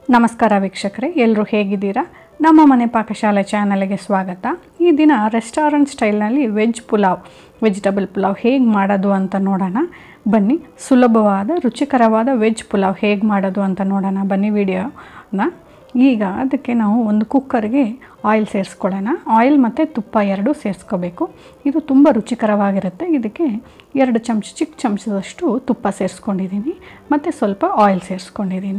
ನಮಸ್ಕಾರ ವೀಕ್ಷಕರೇ ಎಲ್ಲರೂ ಹೇಗಿದ್ದೀರಾ ನಮ್ಮ ಮನೆ ಪಾಕಶಾಲೆ ಚಾನಲ್ಗೆ ಸ್ವಾಗತ ಈ ದಿನ ರೆಸ್ಟೋರೆಂಟ್ ಸ್ಟೈಲ್ನಲ್ಲಿ ವೆಜ್ ಪುಲಾವ್ ವೆಜಿಟಬಲ್ ಪುಲಾವ್ ಹೇಗೆ ಮಾಡೋದು ಅಂತ ನೋಡೋಣ ಬನ್ನಿ ಸುಲಭವಾದ ರುಚಿಕರವಾದ ವೆಜ್ ಪುಲಾವ್ ಹೇಗೆ ಮಾಡೋದು ಅಂತ ನೋಡೋಣ ಬನ್ನಿ ವಿಡಿಯೋನ ಈಗ ಅದಕ್ಕೆ ನಾವು ಒಂದು ಕುಕ್ಕರ್ಗೆ ಆಯಿಲ್ ಸೇರಿಸ್ಕೊಳ್ಳೋಣ ಆಯಿಲ್ ಮತ್ತು ತುಪ್ಪ ಎರಡು ಸೇರಿಸ್ಕೋಬೇಕು ಇದು ತುಂಬ ರುಚಿಕರವಾಗಿರುತ್ತೆ ಇದಕ್ಕೆ ಎರಡು ಚಮಚ ಚಿಕ್ಕ ಚಮಚದಷ್ಟು ತುಪ್ಪ ಸೇರಿಸ್ಕೊಂಡಿದ್ದೀನಿ ಮತ್ತು ಸ್ವಲ್ಪ ಆಯಿಲ್ ಸೇರಿಸ್ಕೊಂಡಿದ್ದೀನಿ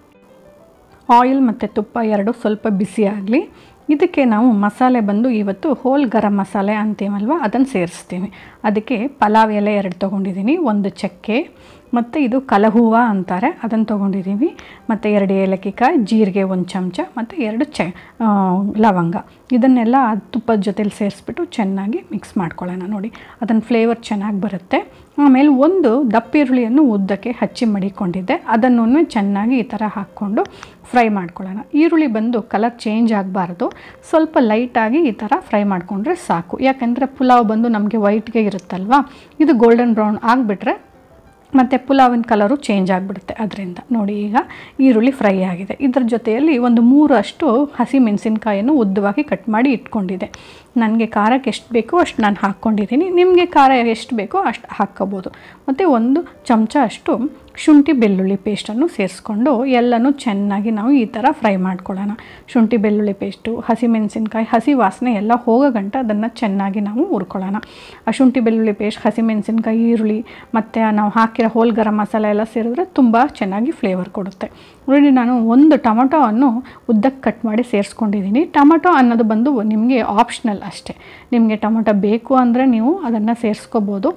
ಆಯಿಲ್ ಮತ್ತು ತುಪ್ಪ ಎರಡು ಸ್ವಲ್ಪ ಬಿಸಿ ಆಗಲಿ ಇದಕ್ಕೆ ನಾವು ಮಸಾಲೆ ಬಂದು ಇವತ್ತು ಹೋಲ್ ಗರಂ ಮಸಾಲೆ ಅಂತೀವಲ್ವ ಅದನ್ನು ಸೇರಿಸ್ತೀವಿ ಅದಕ್ಕೆ ಪಲಾವ್ ಎಲೆ ಎರಡು ತೊಗೊಂಡಿದ್ದೀನಿ ಒಂದು ಚಕ್ಕೆ ಮತ್ತು ಇದು ಕಲಹೂವ ಅಂತಾರೆ ಅದನ್ನು ತೊಗೊಂಡಿದ್ದೀವಿ ಮತ್ತು ಎರಡು ಏಲಕ್ಕಿಕಾಯಿ ಜೀರಿಗೆ ಒಂದು ಚಮಚ ಮತ್ತು ಎರಡು ಚ ಆ, ಲವಂಗ ಇದನ್ನೆಲ್ಲ ಆ ತುಪ್ಪದ ಜೊತೆಲಿ ಸೇರಿಸ್ಬಿಟ್ಟು ಚೆನ್ನಾಗಿ ಮಿಕ್ಸ್ ಮಾಡ್ಕೊಳ್ಳೋಣ ನೋಡಿ ಅದನ್ನು ಫ್ಲೇವರ್ ಚೆನ್ನಾಗಿ ಬರುತ್ತೆ ಆಮೇಲೆ ಒಂದು ದಪ್ಪ ಈರುಳ್ಳಿಯನ್ನು ಉದ್ದಕ್ಕೆ ಹಚ್ಚಿ ಮಡಿಕೊಂಡಿದ್ದೆ ಅದನ್ನು ಚೆನ್ನಾಗಿ ಈ ಥರ ಹಾಕ್ಕೊಂಡು ಫ್ರೈ ಮಾಡ್ಕೊಳ್ಳೋಣ ಈರುಳ್ಳಿ ಬಂದು ಕಲರ್ ಚೇಂಜ್ ಆಗಬಾರ್ದು ಸ್ವಲ್ಪ ಲೈಟಾಗಿ ಈ ಥರ ಫ್ರೈ ಮಾಡಿಕೊಂಡ್ರೆ ಸಾಕು ಯಾಕೆಂದರೆ ಪುಲಾವ್ ಬಂದು ನಮಗೆ ವೈಟ್ಗೆ ಇರುತ್ತಲ್ವ ಇದು ಗೋಲ್ಡನ್ ಬ್ರೌನ್ ಆಗಿಬಿಟ್ರೆ ಮತ್ತು ಪುಲಾವಿನ ಕಲರು ಚೇಂಜ್ ಆಗಿಬಿಡುತ್ತೆ ಅದರಿಂದ ನೋಡಿ ಈಗ ಈರುಳ್ಳಿ ಫ್ರೈ ಆಗಿದೆ ಇದರ ಜೊತೆಯಲ್ಲಿ ಒಂದು ಮೂರು ಅಷ್ಟು ಹಸಿ ಮೆಣಸಿನ್ಕಾಯನ್ನು ಉದ್ದವಾಗಿ ಕಟ್ ಮಾಡಿ ಇಟ್ಕೊಂಡಿದ್ದೆ ನನಗೆ ಖಾರಕ್ಕೆ ಎಷ್ಟು ಬೇಕೋ ಅಷ್ಟು ನಾನು ಹಾಕ್ಕೊಂಡಿದ್ದೀನಿ ನಿಮಗೆ ಖಾರ ಎಷ್ಟು ಬೇಕೋ ಅಷ್ಟು ಹಾಕ್ಕೋಬೋದು ಮತ್ತು ಒಂದು ಚಮಚ ಅಷ್ಟು ಶುಂಠಿ ಬೆಳ್ಳುಳ್ಳಿ ಪೇಸ್ಟನ್ನು ಸೇರಿಸ್ಕೊಂಡು ಎಲ್ಲನೂ ಚೆನ್ನಾಗಿ ನಾವು ಈ ಥರ ಫ್ರೈ ಮಾಡ್ಕೊಳ್ಳೋಣ ಶುಂಠಿ ಬೆಳ್ಳುಳ್ಳಿ ಪೇಸ್ಟು ಹಸಿಮೆಣಸಿನ್ಕಾಯಿ ಹಸಿ ವಾಸನೆ ಎಲ್ಲ ಹೋಗೋ ಗಂಟ ಅದನ್ನು ಚೆನ್ನಾಗಿ ನಾವು ಹುರ್ಕೊಳ್ಳೋಣ ಆ ಶುಂಠಿ ಬೆಳ್ಳುಳ್ಳಿ ಪೇಸ್ಟ್ ಹಸಿಮೆಣಸಿನ್ಕಾಯಿ ಈರುಳ್ಳಿ ಮತ್ತು ನಾವು ಹಾಕಿರೋ ಹೋಲ್ ಗರಂ ಮಸಾಲೆ ಎಲ್ಲ ಸೇರಿದ್ರೆ ತುಂಬ ಚೆನ್ನಾಗಿ ಫ್ಲೇವರ್ ಕೊಡುತ್ತೆ ನೋಡಿ ನಾನು ಒಂದು ಟೊಮೊಟೊವನ್ನು ಉದ್ದಕ್ಕೆ ಕಟ್ ಮಾಡಿ ಸೇರಿಸ್ಕೊಂಡಿದ್ದೀನಿ ಟೊಮೊಟೊ ಅನ್ನೋದು ಬಂದು ನಿಮಗೆ ಆಪ್ಷನಲ್ ಅಷ್ಟೇ ನಿಮಗೆ ಟೊಮೊಟೊ ಬೇಕು ಅಂದರೆ ನೀವು ಅದನ್ನು ಸೇರಿಸ್ಕೋಬೋದು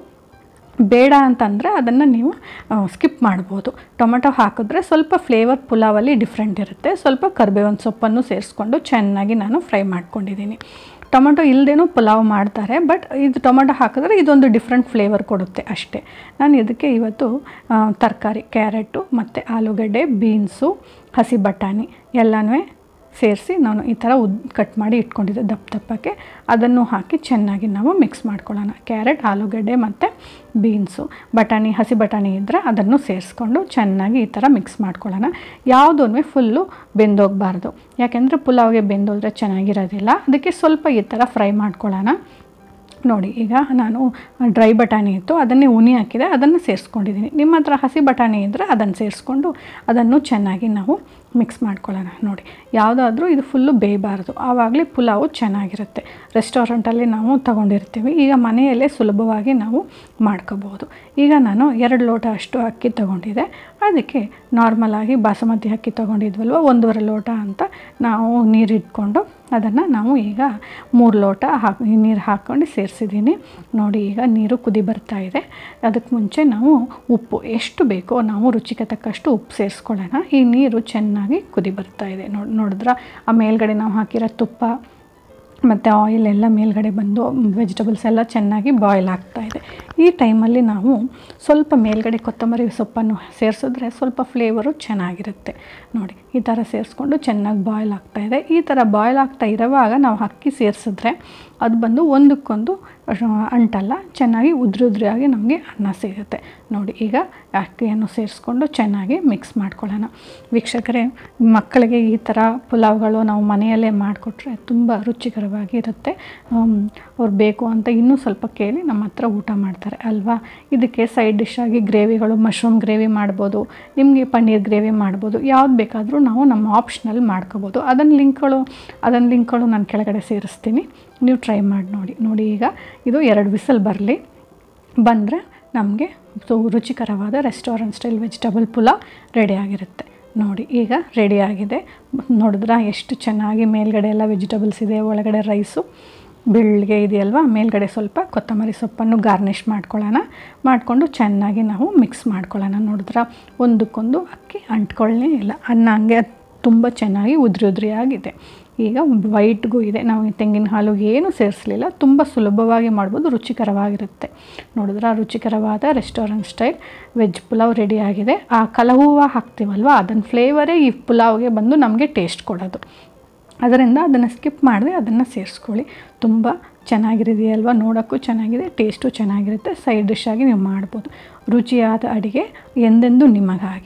ಬೇಡ ಅಂತಂದರೆ ಅದನ್ನು ನೀವು ಸ್ಕಿಪ್ ಮಾಡ್ಬೋದು ಟೊಮೆಟೊ ಹಾಕಿದ್ರೆ ಸ್ವಲ್ಪ ಫ್ಲೇವರ್ ಪುಲಾವಲ್ಲಿ ಡಿಫ್ರೆಂಟ್ ಇರುತ್ತೆ ಸ್ವಲ್ಪ ಕರಿಬೇವಿನ ಸೊಪ್ಪನ್ನು ಸೇರಿಸ್ಕೊಂಡು ಚೆನ್ನಾಗಿ ನಾನು ಫ್ರೈ ಮಾಡ್ಕೊಂಡಿದ್ದೀನಿ ಟೊಮೆಟೊ ಇಲ್ಲದೇನೂ ಪುಲಾವ್ ಮಾಡ್ತಾರೆ ಬಟ್ ಇದು ಟೊಮೆಟೊ ಹಾಕಿದ್ರೆ ಇದೊಂದು ಡಿಫ್ರೆಂಟ್ ಫ್ಲೇವರ್ ಕೊಡುತ್ತೆ ಅಷ್ಟೇ ನಾನು ಇದಕ್ಕೆ ಇವತ್ತು ತರಕಾರಿ ಕ್ಯಾರೆಟು ಮತ್ತು ಆಲೂಗಡ್ಡೆ ಬೀನ್ಸು ಹಸಿ ಬಟಾಣಿ ಎಲ್ಲನೂ ಸೇರಿಸಿ ನಾನು ಈ ಥರ ಉದ್ ಕಟ್ ಮಾಡಿ ಇಟ್ಕೊಂಡಿದ್ದೆ ದಪ್ಪ ದಪ್ಪಕ್ಕೆ ಅದನ್ನು ಹಾಕಿ ಚೆನ್ನಾಗಿ ನಾವು ಮಿಕ್ಸ್ ಮಾಡ್ಕೊಳ್ಳೋಣ ಕ್ಯಾರೆಟ್ ಆಲೂಗಡ್ಡೆ ಮತ್ತು ಬೀನ್ಸು ಬಟಾಣಿ ಹಸಿ ಬಟಾಣಿ ಇದ್ದರೆ ಅದನ್ನು ಸೇರಿಸ್ಕೊಂಡು ಚೆನ್ನಾಗಿ ಈ ಥರ ಮಿಕ್ಸ್ ಮಾಡ್ಕೊಳ್ಳೋಣ ಯಾವುದೂ ಫುಲ್ಲು ಬೆಂದೋಗಬಾರ್ದು ಯಾಕೆಂದರೆ ಪುಲಾವ್ಗೆ ಬೆಂದೋದ್ರೆ ಚೆನ್ನಾಗಿರೋದಿಲ್ಲ ಅದಕ್ಕೆ ಸ್ವಲ್ಪ ಈ ಥರ ಫ್ರೈ ಮಾಡ್ಕೊಳ್ಳೋಣ ನೋಡಿ ಈಗ ನಾನು ಡ್ರೈ ಬಟಾಣಿ ಇತ್ತು ಅದನ್ನೇ ಉನಿ ಹಾಕಿದೆ ಅದನ್ನು ಸೇರಿಸ್ಕೊಂಡಿದ್ದೀನಿ ನಿಮ್ಮ ಹತ್ರ ಹಸಿ ಬಟಾಣಿ ಇದ್ದರೆ ಅದನ್ನು ಸೇರಿಸ್ಕೊಂಡು ಅದನ್ನು ಚೆನ್ನಾಗಿ ನಾವು ಮಿಕ್ಸ್ ಮಾಡ್ಕೊಳ್ಳೋಣ ನೋಡಿ ಯಾವುದಾದ್ರೂ ಇದು ಫುಲ್ಲು ಬೇಯಬಾರ್ದು ಆವಾಗಲೇ ಪುಲಾವು ಚೆನ್ನಾಗಿರುತ್ತೆ ರೆಸ್ಟೋರೆಂಟಲ್ಲಿ ನಾವು ತಗೊಂಡಿರ್ತೀವಿ ಈಗ ಮನೆಯಲ್ಲೇ ಸುಲಭವಾಗಿ ನಾವು ಮಾಡ್ಕೋಬೋದು ಈಗ ನಾನು ಎರಡು ಲೋಟ ಅಷ್ಟು ಅಕ್ಕಿ ತಗೊಂಡಿದ್ದೆ ಅದಕ್ಕೆ ನಾರ್ಮಲಾಗಿ ಬಾಸುಮತಿ ಅಕ್ಕಿ ತೊಗೊಂಡಿದ್ವಲ್ವ ಒಂದೂವರೆ ಲೋಟ ಅಂತ ನಾವು ನೀರಿಟ್ಕೊಂಡು ಅದನ್ನು ನಾವು ಈಗ ಮೂರು ಲೋಟ ಹಾಕಿ ನೀರು ಹಾಕ್ಕೊಂಡು ಸೇರಿಸಿದ್ದೀನಿ ನೋಡಿ ಈಗ ನೀರು ಕುದಿ ಬರ್ತಾ ಇದೆ ಅದಕ್ಕೆ ಮುಂಚೆ ನಾವು ಉಪ್ಪು ಎಷ್ಟು ಬೇಕೋ ನಾವು ರುಚಿಗೆ ತಕ್ಕಷ್ಟು ಉಪ್ಪು ಸೇರಿಸ್ಕೊಳ್ಳೋಣ ಈ ನೀರು ಚೆನ್ನಾಗಿ ಕುದಿ ಬರ್ತಾ ಇದೆ ನೋಡಿ ನೋಡಿದ್ರೆ ಆ ಮೇಲ್ಗಡೆ ನಾವು ಹಾಕಿರೋ ತುಪ್ಪ ಮತ್ತು ಆಯಿಲ್ ಎಲ್ಲ ಮೇಲ್ಗಡೆ ಬಂದು ವೆಜಿಟಬಲ್ಸ್ ಎಲ್ಲ ಚೆನ್ನಾಗಿ ಬಾಯ್ಲ್ ಆಗ್ತಾ ಇದೆ ಈ ಟೈಮಲ್ಲಿ ನಾವು ಸ್ವಲ್ಪ ಮೇಲ್ಗಡೆ ಕೊತ್ತಂಬರಿ ಸೊಪ್ಪನ್ನು ಸೇರಿಸಿದ್ರೆ ಸ್ವಲ್ಪ ಫ್ಲೇವರು ಚೆನ್ನಾಗಿರುತ್ತೆ ನೋಡಿ ಈ ಥರ ಸೇರಿಸ್ಕೊಂಡು ಚೆನ್ನಾಗಿ ಬಾಯ್ಲ್ ಆಗ್ತಾ ಇದೆ ಈ ಥರ ಬಾಯ್ಲ್ ಆಗ್ತಾ ಇರೋವಾಗ ನಾವು ಅಕ್ಕಿ ಸೇರಿಸಿದ್ರೆ ಅದು ಬಂದು ಒಂದಕ್ಕೊಂದು ಅಂಟಲ್ಲ ಚೆನ್ನಾಗಿ ಉದ್ರಿ ಉದ್ರಿಯಾಗಿ ನಮಗೆ ಅನ್ನ ಸಿಗುತ್ತೆ ನೋಡಿ ಈಗ ಅಕ್ಕಿಯನ್ನು ಸೇರಿಸ್ಕೊಂಡು ಚೆನ್ನಾಗಿ ಮಿಕ್ಸ್ ಮಾಡ್ಕೊಳ್ಳೋಣ ವೀಕ್ಷಕರೇ ಮಕ್ಕಳಿಗೆ ಈ ಥರ ಪುಲಾವ್ಗಳು ನಾವು ಮನೆಯಲ್ಲೇ ಮಾಡಿಕೊಟ್ರೆ ತುಂಬ ರುಚಿಕರವಾಗಿ ಇರುತ್ತೆ ಅವ್ರು ಬೇಕು ಅಂತ ಇನ್ನೂ ಸ್ವಲ್ಪ ಕೇಳಿ ನಮ್ಮ ಹತ್ರ ಊಟ ಮಾಡ್ತಾರೆ ಅಲ್ವಾ ಇದಕ್ಕೆ ಸೈಡ್ ಡಿಶ್ ಆಗಿ ಗ್ರೇವಿಗಳು ಮಶ್ರೂಮ್ ಗ್ರೇವಿ ಮಾಡ್ಬೋದು ನಿಮಗೆ ಪನ್ನೀರ್ ಗ್ರೇವಿ ಮಾಡ್ಬೋದು ಯಾವ್ದು ಬೇಕಾದರೂ ನಾವು ನಮ್ಮ ಆಪ್ಷನಲ್ಲಿ ಮಾಡ್ಕೋಬೋದು ಅದನ್ನು ಲಿಂಕ್ಗಳು ಅದನ್ನು ಲಿಂಕ್ಗಳು ನಾನು ಕೆಳಗಡೆ ಸೇರಿಸ್ತೀನಿ ನೀವು ಟ್ರೈ ಮಾಡಿ ನೋಡಿ ನೋಡಿ ಈಗ ಇದು ಎರಡು ವಿಸಲ್ ಬರಲಿ ಬಂದರೆ ನಮಗೆ ಸೊ ರುಚಿಕರವಾದ ರೆಸ್ಟೋರೆಂಟ್ ಸ್ಟೈಲ್ ವೆಜಿಟಬಲ್ ಪುಲಾವ್ ರೆಡಿಯಾಗಿರುತ್ತೆ ನೋಡಿ ಈಗ ರೆಡಿಯಾಗಿದೆ ನೋಡಿದ್ರೆ ಎಷ್ಟು ಚೆನ್ನಾಗಿ ಮೇಲ್ಗಡೆ ಎಲ್ಲ ವೆಜಿಟಬಲ್ಸ್ ಇದೆ ಒಳಗಡೆ ರೈಸು ಬೆಳ್ಳಗೆ ಇದೆಯಲ್ವಾ ಮೇಲ್ಗಡೆ ಸ್ವಲ್ಪ ಕೊತ್ತಂಬರಿ ಸೊಪ್ಪನ್ನು ಗಾರ್ನಿಷ್ ಮಾಡ್ಕೊಳ್ಳೋಣ ಮಾಡಿಕೊಂಡು ಚೆನ್ನಾಗಿ ನಾವು ಮಿಕ್ಸ್ ಮಾಡ್ಕೊಳ್ಳೋಣ ನೋಡಿದ್ರೆ ಒಂದಕ್ಕೊಂದು ಅಕ್ಕಿ ಅಂಟ್ಕೊಳ್ಳೇ ಇಲ್ಲ ಅನ್ನ ಹಂಗೆ ತುಂಬ ಚೆನ್ನಾಗಿ ಉದ್ರಿ ಉದ್ರಿಯಾಗಿದೆ ಈಗ ವೈಟ್ಗೂ ಇದೆ ನಾವು ತೆಂಗಿನ ಹಾಲು ಏನೂ ಸೇರಿಸಲಿಲ್ಲ ತುಂಬ ಸುಲಭವಾಗಿ ಮಾಡ್ಬೋದು ರುಚಿಕರವಾಗಿರುತ್ತೆ ನೋಡಿದ್ರೆ ಆ ರುಚಿಕರವಾದ ರೆಸ್ಟೋರೆಂಟ್ ಸ್ಟೈಲ್ ವೆಜ್ ಪುಲಾವ್ ರೆಡಿಯಾಗಿದೆ ಆ ಕಲಹೂವ ಹಾಕ್ತೀವಲ್ವ ಅದನ್ನ ಫ್ಲೇವರೇ ಈ ಪುಲಾವ್ಗೆ ಬಂದು ನಮಗೆ ಟೇಸ್ಟ್ ಕೊಡೋದು ಅದರಿಂದ ಅದನ್ನು ಸ್ಕಿಪ್ ಮಾಡದೆ ಅದನ್ನು ಸೇರಿಸ್ಕೊಳ್ಳಿ ತುಂಬ ಚೆನ್ನಾಗಿರಿದೆಯಲ್ವ ನೋಡೋಕ್ಕೂ ಚೆನ್ನಾಗಿದೆ ಟೇಸ್ಟು ಚೆನ್ನಾಗಿರುತ್ತೆ ಸೈಡ್ ಡಿಶ್ ಆಗಿ ನೀವು ಮಾಡ್ಬೋದು ರುಚಿಯಾದ ಅಡುಗೆ ಎಂದೆಂದೂ ನಿಮಗಾಗಿ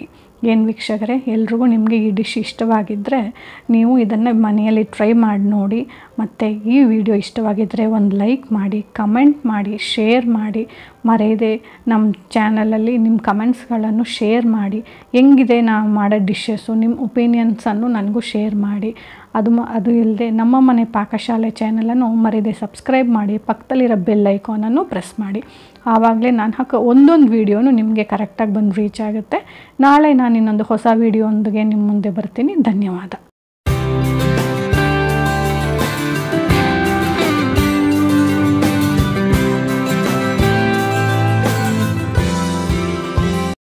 ಏನು ವೀಕ್ಷಕರೇ ಎಲ್ರಿಗೂ ನಿಮಗೆ ಈ ಡಿಶ್ ಇಷ್ಟವಾಗಿದ್ದರೆ ನೀವು ಇದನ್ನು ಮನೆಯಲ್ಲಿ ಟ್ರೈ ಮಾಡಿ ನೋಡಿ ಮತ್ತು ಈ ವಿಡಿಯೋ ಇಷ್ಟವಾಗಿದ್ದರೆ ಒಂದು ಲೈಕ್ ಮಾಡಿ ಕಮೆಂಟ್ ಮಾಡಿ ಶೇರ್ ಮಾಡಿ ಮರೆಯದೆ ನಮ್ಮ ಚಾನಲಲ್ಲಿ ನಿಮ್ಮ ಕಮೆಂಟ್ಸ್ಗಳನ್ನು ಶೇರ್ ಮಾಡಿ ಹೆಂಗಿದೆ ನಾವು ಮಾಡೋ ಡಿಶ್ಶಸ್ಸು ನಿಮ್ಮ ಒಪಿನಿಯನ್ಸನ್ನು ನನಗೂ ಶೇರ್ ಮಾಡಿ ಅದು ಮ ಅದು ಇಲ್ಲದೆ ನಮ್ಮ ಮನೆ ಪಾಕಶಾಲೆ ಚಾನಲನ್ನು ಮರೆಯದೆ ಸಬ್ಸ್ಕ್ರೈಬ್ ಮಾಡಿ ಪಕ್ಕದಲ್ಲಿರೋ ಬೆಲ್ ಐಕಾನನ್ನು ಪ್ರೆಸ್ ಮಾಡಿ ಆವಾಗಲೇ ನಾನು ಹಾಕೋ ಒಂದೊಂದು ವೀಡಿಯೋನು ನಿಮಗೆ ಕರೆಕ್ಟಾಗಿ ಬಂದು ರೀಚ್ ಆಗುತ್ತೆ ನಾಳೆ ನಾನು ಇನ್ನೊಂದು ಹೊಸ ವೀಡಿಯೋ ಒಂದಿಗೆ ನಿಮ್ಮ ಮುಂದೆ ಬರ್ತೀನಿ ಧನ್ಯವಾದ